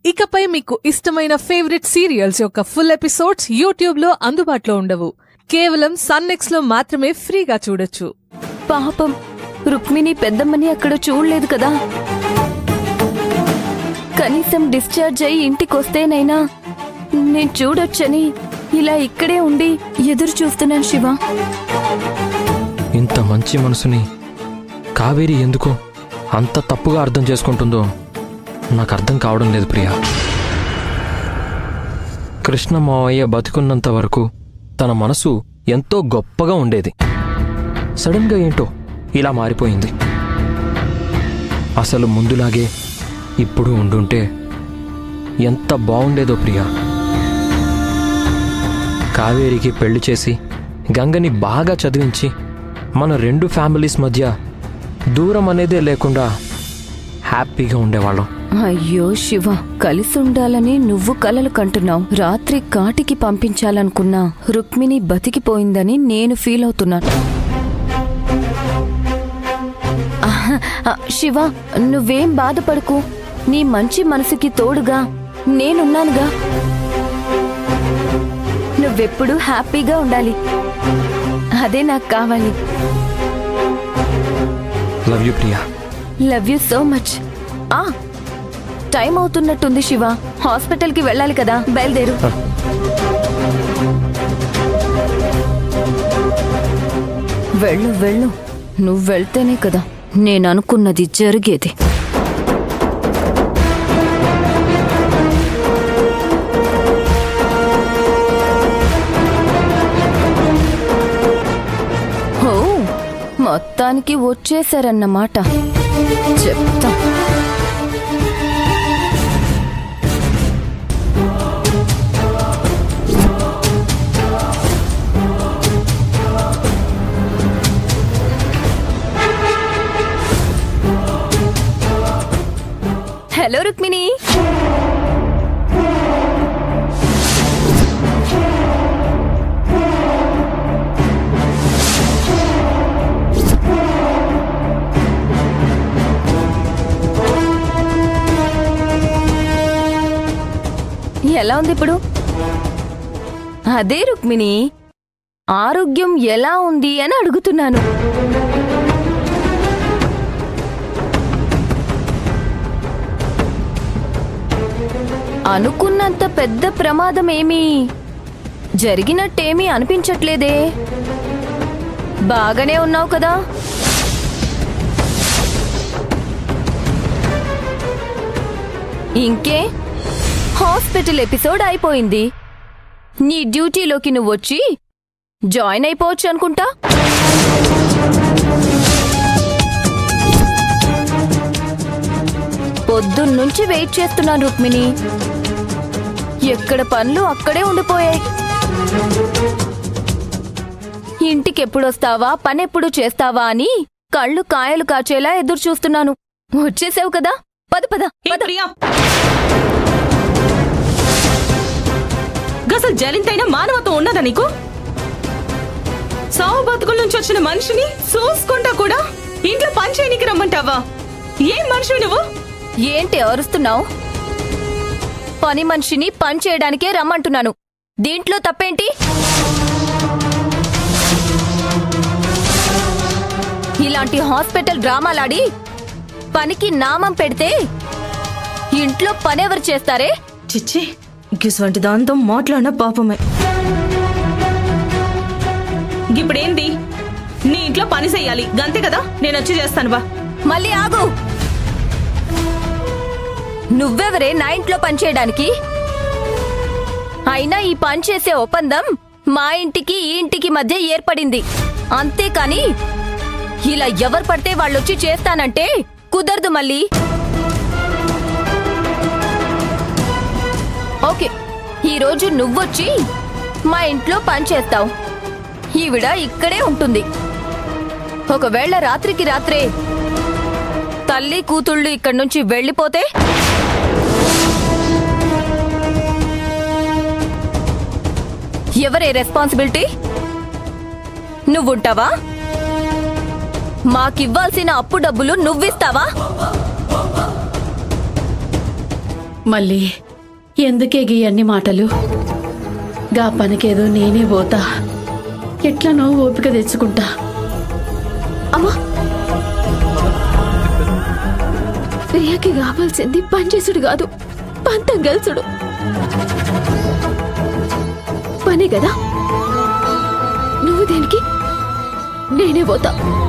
ఇకపై మీకు ఇష్టమైన ఫేవరెట్ సీరియల్స్ యొక్క ఫుల్ ఎపిసోడ్స్ యూట్యూబ్ లో అందుబాటులో ఉండవు కేవలం సన్నెక్స్ లో మాత్రమే ఫ్రీగా చూడొచ్చు పాపం రుక్మిణి పెద్దమ్మని అక్కడ చూడలేదు కదా కనీసం డిశ్చార్జ్ అయి ఇంటికొస్తేనైనా నేను చూడొచ్చని ఇలా ఇక్కడే ఉండి ఎదురు చూస్తున్నాను శివ ఇంత మంచి మనసుని కావేరి ఎందుకు అంత తప్పుగా అర్థం చేసుకుంటుందో నాకు అర్థం కావడం లేదు ప్రియా కృష్ణ మావయ్య బతికున్నంత వరకు తన మనసు ఎంతో గొప్పగా ఉండేది సడన్గా ఏంటో ఇలా మారిపోయింది అసలు ముందులాగే ఇప్పుడు ఉండుంటే ఎంత బాగుండేదో ప్రియా కావేరికి పెళ్లి చేసి గంగని బాగా చదివించి మన రెండు ఫ్యామిలీస్ మధ్య దూరం అనేదే లేకుండా హ్యాపీగా ఉండేవాళ్ళం అయ్యో శివ కలిసి ఉండాలని నువ్వు కలలు కంటున్నావు రాత్రి కాటికి పంపించాలనుకున్నా రుక్మిణి బతికిపోయిందని నేను ఫీల్ అవుతున్నాను ఆహా, ఆ, శివ నువ్వేం బాధపడకు నీ మంచి మనసుకి తోడుగా నేనున్నానుగా నువ్వెప్పుడు హ్యాపీగా ఉండాలి అదే నాకు కావాలి love you Priya love you so much ఆ టైం అవుతున్నట్టుంది శివ హాస్పిటల్కి వెళ్ళాలి కదా బయలుదేరు వెళ్ళు వెళ్ళు నువ్వు వెళ్తేనే కదా నేను అనుకున్నది జరిగేది ఓ మొత్తానికి వచ్చేసారన్నమాట చెప్తా హలో రుక్మిణి ఎలా ఉంది ఇప్పుడు అదే రుక్మిణి ఆరోగ్యం ఎలా ఉంది అని అడుగుతున్నాను అనుకున్నంత పెద్ద ప్రమాదం ఏమీ జరిగినట్టేమీ అనిపించట్లేదే బాగానే ఉన్నావు కదా ఇంకే హాస్పిటల్ ఎపిసోడ్ అయిపోయింది నీ డ్యూటీలోకి నువ్వు వచ్చి జాయిన్ అయిపోవచ్చు అనుకుంటా పొద్దున్నుంచి వెయిట్ చేస్తున్నాను రుక్మిణి ఎక్కడ పనులు అక్కడే ఉండిపోయాయి ఇంటికెప్పుడొస్తావా పనెప్పుడు చేస్తావా అని కళ్ళు కాయలు కాచేలా ఎదురు చూస్తున్నాను వచ్చేసావు కదా పద పద ఏ పద ప్రియా అసలు జలింతైన మానవత్వం ఉన్నదా నీకు సావు బతుకుల నుంచి వచ్చిన మనిషిని చూసుకుంటా కూడా ఇంట్లో పని చేయనికి రమ్మంటావా ఏం మనిషి నువ్వు ఏంటి అరుస్తున్నావు పని మనిషిని పని చేయడానికే రమ్మంటున్నాను దీంట్లో తప్పేంటి ఇలాంటి హాస్పిటల్ డ్రామాలాడి పనికి నామం పెడితే ఇంట్లో పనెవరు చేస్తారే చిచ్చి గిసువంటి దాంతో మాట్లాడిన పాపమే ఇప్పుడేంది నీ ఇంట్లో పని చెయ్యాలి గంతే కదా నేను వచ్చి చేస్తాను బా మళ్ళీ ఆగు నువ్వెవరే నా ఇంట్లో పనిచేయడానికి అయినా ఈ పని చేసే ఒప్పందం మా ఇంటికి ఈ ఇంటికి మధ్య ఏర్పడింది అంతేకాని ఇలా ఎవరు పడితే వాళ్ళొచ్చి చేస్తానంటే కుదరదు మళ్ళీ ఓకే ఈరోజు నువ్వొచ్చి మా ఇంట్లో పని చేస్తావు ఈవిడ ఇక్కడే ఉంటుంది ఒకవేళ రాత్రికి రాత్రే తల్లి కూతుళ్ళు ఇక్కడి నుంచి వెళ్ళిపోతే ఎవరే రెస్పాన్సిబిలిటీ నువ్వుంటావా మాకివ్వాల్సిన అప్పు డబ్బులు నువ్విస్తావా మళ్ళీ ఎందుకే గీ అన్ని మాటలు గా పనికేదో నేనే పోతా ఎట్లనో ఓపిక తెచ్చుకుంటా అమ్మా ప్రియాకి కావాల్సింది పనిచేసుడు కాదు పంతం గెలుచుడు పనే కదా నువ్వు దేనికి నేనే పోతా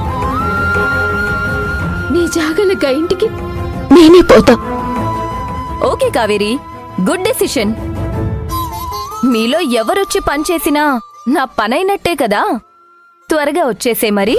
నీ జాగలగా ఇంటికి నేనే పోతా ఓకే కావేరి గుడ్ డెసిషన్ మీలో ఎవరొచ్చి పనిచేసినా నా పనైనట్టే కదా త్వరగా వచ్చేసే మరి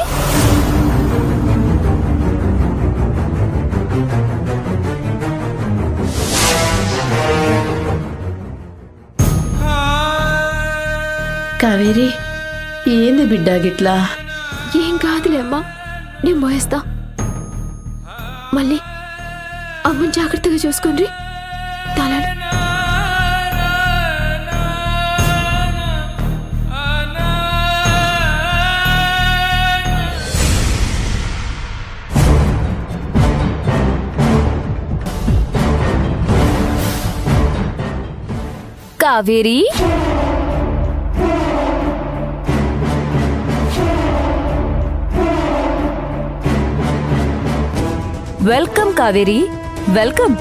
కావేరి ఏంది బిడ్డ గిట్లా ఏం కాదులే అమ్మా నేను పోయేస్తా మళ్ళీ అమ్మని జాగ్రత్తగా చూసుకోండి తలాడు కావేరి వెల్కమ్ కావేరి వెల్కమ్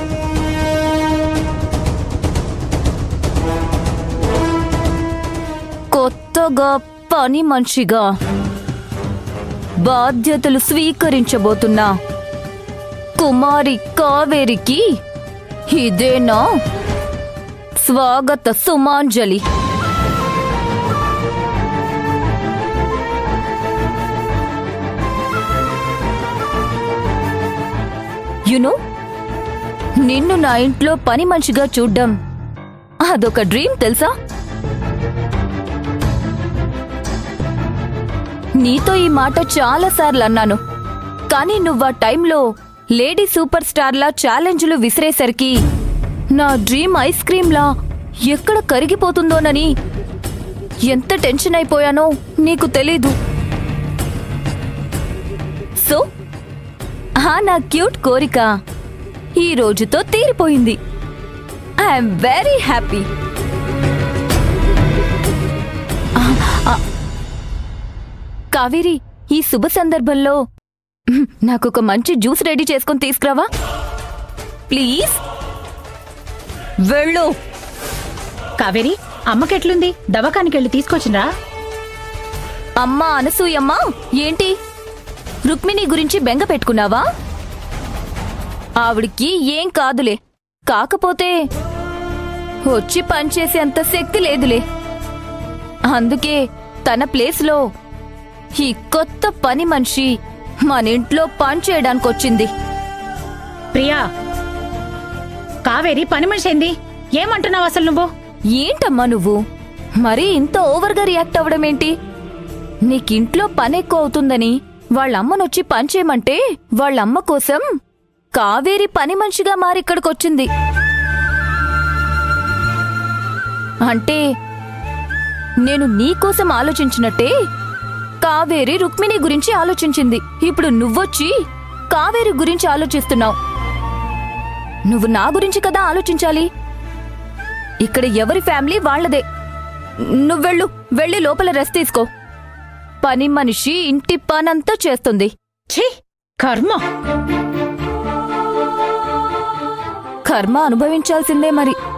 కొత్తగా పని మనిషిగా బాధ్యతలు స్వీకరించబోతున్న కుమారి కావేరికి ఇదేనా స్వాగత సుమాంజలి యునో నిన్ను నా ఇంట్లో పని మనిషిగా చూడ్డం అదొక డ్రీమ్ తెలుసా నీతో ఈ మాట చాలాసార్లు అన్నాను కానీ నువ్వు ఆ టైంలో లేడీ సూపర్ స్టార్లా ఛాలెంజ్లు విసిరేసరికి నా డ్రీమ్ ఐస్ క్రీమ్లా ఎక్కడ కరిగిపోతుందోనని ఎంత టెన్షన్ అయిపోయానో నీకు తెలీదు సో ఆ నా క్యూట్ కోరిక ఈ రోజుతో తీరిపోయింది ఐఎమ్ వెరీ హ్యాపీ కావేరి ఈ శుభ సందర్భంలో నాకు ఒక మంచి జ్యూస్ రెడీ చేసుకొని తీసుకురావా ప్లీజ్ వెళ్ళు కావేరి అమ్మకెట్లుంది దవాఖానికెళ్ళి తీసుకొచ్చినరా అమ్మా అనసూయమ్మా ఏంటి రుక్మిణి గురించి బెంగ పెట్టుకున్నావా ఆవిడికి ఏం కాదులే కాకపోతే వచ్చి పనిచేసేంత శక్తి లేదులే అందుకే తన ప్లేస్లో ఈ కొత్త పని మనిషి మన ఇంట్లో పని చేయడానికి వచ్చింది ప్రియా కావేరి పని మనిషి ఏంది ఏమంటున్నావు అసలు నువ్వు ఏంటమ్మా నువ్వు మరీ ఇంత ఓవర్గా రియాక్ట్ అవ్వడమేంటి నీకింట్లో పని ఎక్కువ అవుతుందని వాళ్ళమ్మనొచ్చి పని చేయమంటే వాళ్ళమ్మ కోసం కావేరి పని మనిషిగా మారి ఇక్కడికొచ్చింది అంటే నేను నీకోసం ఆలోచించినట్టే కావేరి రుక్మిణి గురించి ఆలోచించింది ఇప్పుడు నువ్వొచ్చి కావేరి గురించి ఆలోచిస్తున్నావు నువ్వు నా గురించి కదా ఆలోచించాలి ఇక్కడ ఎవరి ఫ్యామిలీ వాళ్ళదే నువ్వెళ్ళు వెళ్ళి లోపల రెస్ట్ తీసుకో పని మనిషి ఇంటి పనంతా చేస్తుంది ఛీ కర్మ కర్మ అనుభవించాల్సిందే మరి